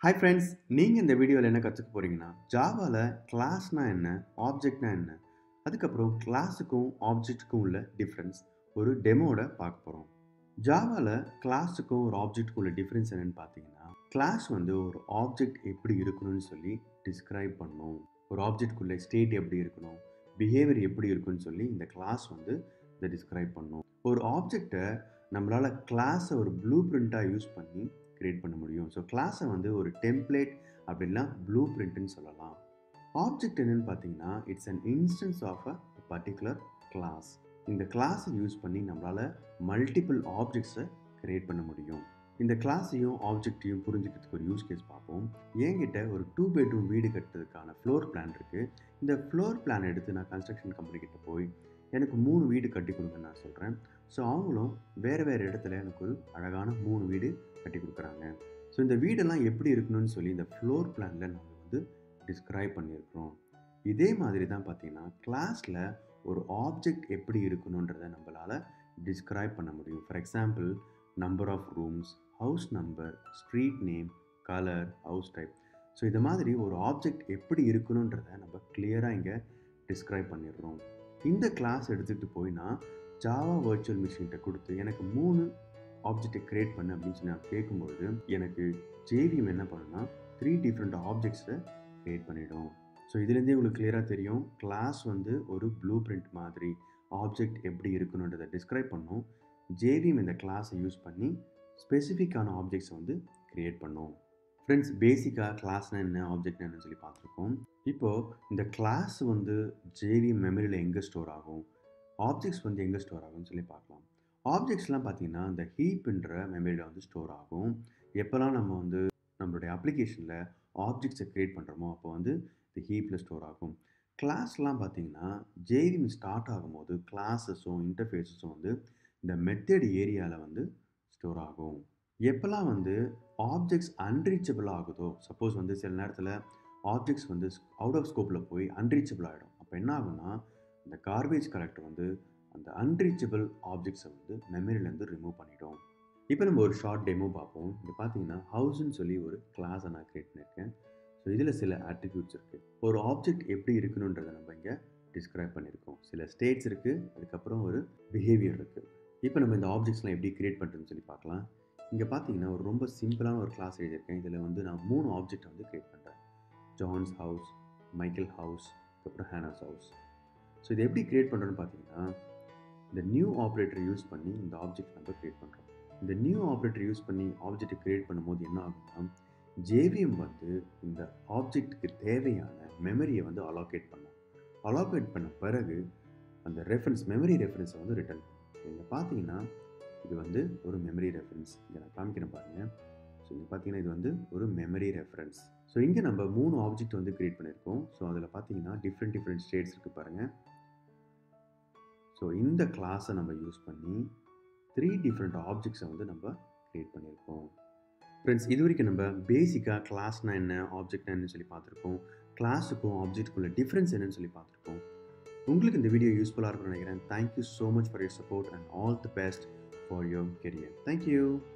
hi friends நீங்கள் இந்த வீடியோவில் என்ன கற்றுக்க போகிறீங்கன்னா ஜாவாவில் கிளாஸ்னா என்ன ஆப்ஜெக்ட்னா என்ன அதுக்கப்புறம் கிளாஸுக்கும் ஆப்ஜெக்ட்டுக்கும் உள்ள டிஃப்ரென்ஸ் ஒரு டெமோட பார்க்க போகிறோம் ஜாவாவில் கிளாஸுக்கும் ஒரு ஆப்ஜெக்ட்டுக்கும் உள்ள டிஃப்ரென்ஸ் என்னன்னு பார்த்தீங்கன்னா கிளாஸ் வந்து ஒரு ஆப்ஜெக்ட் எப்படி இருக்கணும்னு சொல்லி டிஸ்கிரைப் பண்ணும் ஒரு ஆப்ஜெக்ட்குள்ளே ஸ்டேட் எப்படி இருக்கணும் பிஹேவியர் எப்படி இருக்குன்னு சொல்லி இந்த கிளாஸ் வந்து இதை டிஸ்கிரைப் பண்ணும் ஒரு ஆப்ஜெக்டை நம்மளால் கிளாஸை ஒரு ப்ளூ பிரிண்ட்டாக யூஸ் பண்ணி கிரியேட் பண்ண முடியும் ஸோ கிளாஸை வந்து ஒரு டெம்ப்ளேட் அப்படின்னா ப்ளூ பிரிண்ட்னு சொல்லலாம் ஆப்ஜெக்ட் என்னன்னு பார்த்தீங்கன்னா it's an instance of a particular class இந்த கிளாஸை யூஸ் பண்ணி நம்மளால் மல்டிபிள் ஆப்ஜெக்ட்ஸை கிரியேட் பண்ண முடியும் இந்த கிளாஸையும் ஆப்ஜெக்டையும் புரிஞ்சுக்கிறதுக்கு ஒரு யூஸ் கேஸ் பார்ப்போம் என்கிட்ட ஒரு டூ பெட்ரூம் வீடு கட்டுறதுக்கான ஃப்ளோர் பிளான் இருக்குது இந்த ஃப்ளோர் பிளான் எடுத்து நான் கன்ஸ்ட்ரக்ஷன் கம்பெனி கிட்ட போய் எனக்கு மூணு வீடு கட்டி கொடுங்கன்னு நான் சொல்கிறேன் ஸோ அவங்களும் வேறு வேறு இடத்துல எனக்கு ஒரு அழகான மூணு வீடு கட்டி கொடுக்குறாங்க ஸோ இந்த வீடெல்லாம் எப்படி இருக்கணும்னு சொல்லி இந்த ஃப்ளோர் பிளானில் நாங்கள் வந்து டிஸ்கிரைப் பண்ணியிருக்கிறோம் இதே மாதிரி தான் பார்த்தீங்கன்னா கிளாஸில் ஒரு ஆப்ஜெக்ட் எப்படி இருக்கணுன்றதை நம்மளால் டிஸ்கிரைப் பண்ண முடியும் for example number of rooms house number street name colour house type so இது மாதிரி ஒரு ஆப்ஜெக்ட் எப்படி இருக்கணுன்றதை நம்ம கிளியராக இங்கே டிஸ்கிரைப் பண்ணிடுறோம் இந்த கிளாஸ் எடுத்துகிட்டு போய் நான் ஜாவா வர்ச்சுவல் மிஷின்கிட்ட கொடுத்து எனக்கு மூணு ஆப்ஜெக்டை க்ரியேட் பண்ணு அப்படின்னு சொல்லி நான் கேட்கும்பொழுது எனக்கு ஜேவிஎம் என்ன பண்ணுன்னா த்ரீ டிஃப்ரெண்ட் ஆப்ஜெக்ட்ஸை க்ரியேட் பண்ணிடும் ஸோ இதுலேருந்தே உங்களுக்கு கிளியராக தெரியும் கிளாஸ் வந்து ஒரு ப்ளூ பிரிண்ட் மாதிரி ஆப்ஜெக்ட் எப்படி இருக்கணுன்றதை டிஸ்கிரைப் பண்ணும் ஜேவிஎம் இந்த கிளாஸை யூஸ் பண்ணி ஸ்பெசிஃபிக்கான ஆப்ஜெக்ட்ஸை வந்து க்ரியேட் பண்ணும் ஃப்ரெண்ட்ஸ் பேசிக்காக கிளாஸ்னால் என்ன ஆப்ஜெக்ட் என்னன்னு சொல்லி பார்த்துருக்கோம் இப்போது இந்த கிளாஸ் வந்து ஜேவிஎம் மெமரியில் எங்கே ஸ்டோர் ஆகும் ஆப்ஜெக்ட்ஸ் வந்து எங்கே ஸ்டோர் ஆகும்னு சொல்லி பார்க்கலாம் ஆப்ஜெக்ட்ஸ்லாம் பார்த்தீங்கன்னா இந்த ஹீப்ன்ற மெமரியில் வந்து ஸ்டோர் ஆகும் எப்போல்லாம் நம்ம வந்து நம்மளுடைய அப்ளிகேஷனில் ஆப்ஜெக்ட்ஸை க்ரியேட் பண்ணுறோமோ அப்போ வந்து இந்த ஹீப்பில் ஸ்டோர் ஆகும் கிளாஸ்லாம் பார்த்தீங்கன்னா ஜேவிஎம் ஸ்டார்ட் ஆகும்போது கிளாஸஸும் இன்டர்ஃபேஸஸும் வந்து இந்த மெத்தட் ஏரியாவில் வந்து ஸ்டோர் ஆகும் எப்போல்லாம் வந்து ஆப்ஜெக்ட்ஸ் அன்ரீச்சபிள் ஆகுதோ சப்போஸ் வந்து சில நேரத்தில் ஆப்ஜெக்ட்ஸ் வந்து அவுட் ஆஃப் ஸ்கோப்பில் போய் அன்ரீச்சபிள் ஆகிடும் அப்போ என்ன ஆகும்னா இந்த கார்பேஜ் கலெக்டர் வந்து அந்த அன்ரீச்சபிள் ஆப்ஜெக்ட்ஸை வந்து மெமரியிலேருந்து ரிமூவ் பண்ணிட்டோம் இப்போ நம்ம ஒரு ஷார்ட் டெமோ பார்ப்போம் இங்கே பார்த்தீங்கன்னா ஹவுஸ்ன்னு சொல்லி ஒரு கிளாஸை நான் க்ரியேட் பண்ணியிருக்கேன் ஸோ இதில் சில ஆட்ரிபியூட்ஸ் இருக்குது ஒரு ஆப்ஜெக்ட் எப்படி இருக்கணுன்றதை நம்ம இங்கே டிஸ்கிரைப் பண்ணியிருக்கோம் சில ஸ்டேட்ஸ் இருக்குது அதுக்கப்புறம் ஒரு பிஹேவியர் இருக்குது இப்போ நம்ம இந்த ஆப்ஜெக்ட்ஸ்லாம் எப்படி க்ரியேட் பண்ணுறதுன்னு சொல்லி பார்க்கலாம் இங்கே பார்த்தீங்கன்னா ஒரு ரொம்ப சிம்பிளான ஒரு கிளாஸ் எழுதியிருக்கேன் இதில் வந்து நான் மூணு ஆப்ஜெக்ட் வந்து க்ரியேட் பண்ணுறேன் ஜான்ஸ் ஹவுஸ் மைக்கேல் ஹவுஸ் அதுக்கப்புறம் ஹேனாஸ் ஹவுஸ் ஸோ இது எப்படி க்ரியேட் பண்ணுறோன்னு பார்த்தீங்கன்னா இந்த நியூ ஆப்ரேட்டர் யூஸ் பண்ணி இந்த ஆப்ஜெக்ட் நம்ம க்ரியேட் பண்ணுறோம் இந்த நியூ ஆப்ரேட்டர் யூஸ் பண்ணி ஆப்ஜெக்ட் க்ரியேட் பண்ணும்போது என்ன ஆகும்னா ஜேவிஎம் வந்து இந்த ஆப்ஜெக்ட்டுக்கு தேவையான மெமரியை வந்து அலோகேட் பண்ணும் அலோகேட் பண்ண பிறகு அந்த ரெஃபரன்ஸ் மெமரி ரெஃபரன்ஸை வந்து ரிட்டர்ன் பண்ணும் இங்கே பார்த்தீங்கன்னா இது வந்து ஒரு மெமரி ரெஃபரன்ஸ் இங்கே நான் காமிக்கிறேன் பாருங்கள் ஸோ இங்கே பார்த்தீங்கன்னா இது வந்து ஒரு மெமரி ரெஃபரன்ஸ் ஸோ இங்கே நம்ம மூணு ஆப்ஜெக்ட் வந்து க்ரியேட் பண்ணியிருக்கோம் ஸோ அதில் பார்த்தீங்கன்னா டிஃப்ரெண்ட் டிஃப்ரெண்ட் ஸ்டேட்ஸ் இருக்குது பாருங்கள் ஸோ இந்த கிளாஸை நம்ம யூஸ் பண்ணி த்ரீ டிஃப்ரெண்ட் ஆப்ஜெக்ட்ஸை வந்து நம்ம க்ரியேட் பண்ணியிருக்கோம் ஃப்ரெண்ட்ஸ் இது வரைக்கும் நம்ம பேசிக்காக கிளாஸ்னா என்ன ஆப்ஜெக்ட்னா என்னன்னு சொல்லி பார்த்துருக்கோம் கிளாஸுக்கும் ஆப்ஜெக்ட்டுக்குள்ள டிஃப்ரென்ஸ் என்னன்னு சொல்லி பார்த்துருக்கோம் உங்களுக்கு இந்த வீடியோ யூஸ்ஃபுல்லாக இருக்கும்னு நினைக்கிறேன் thank you so much for your support and all the best for your career thank you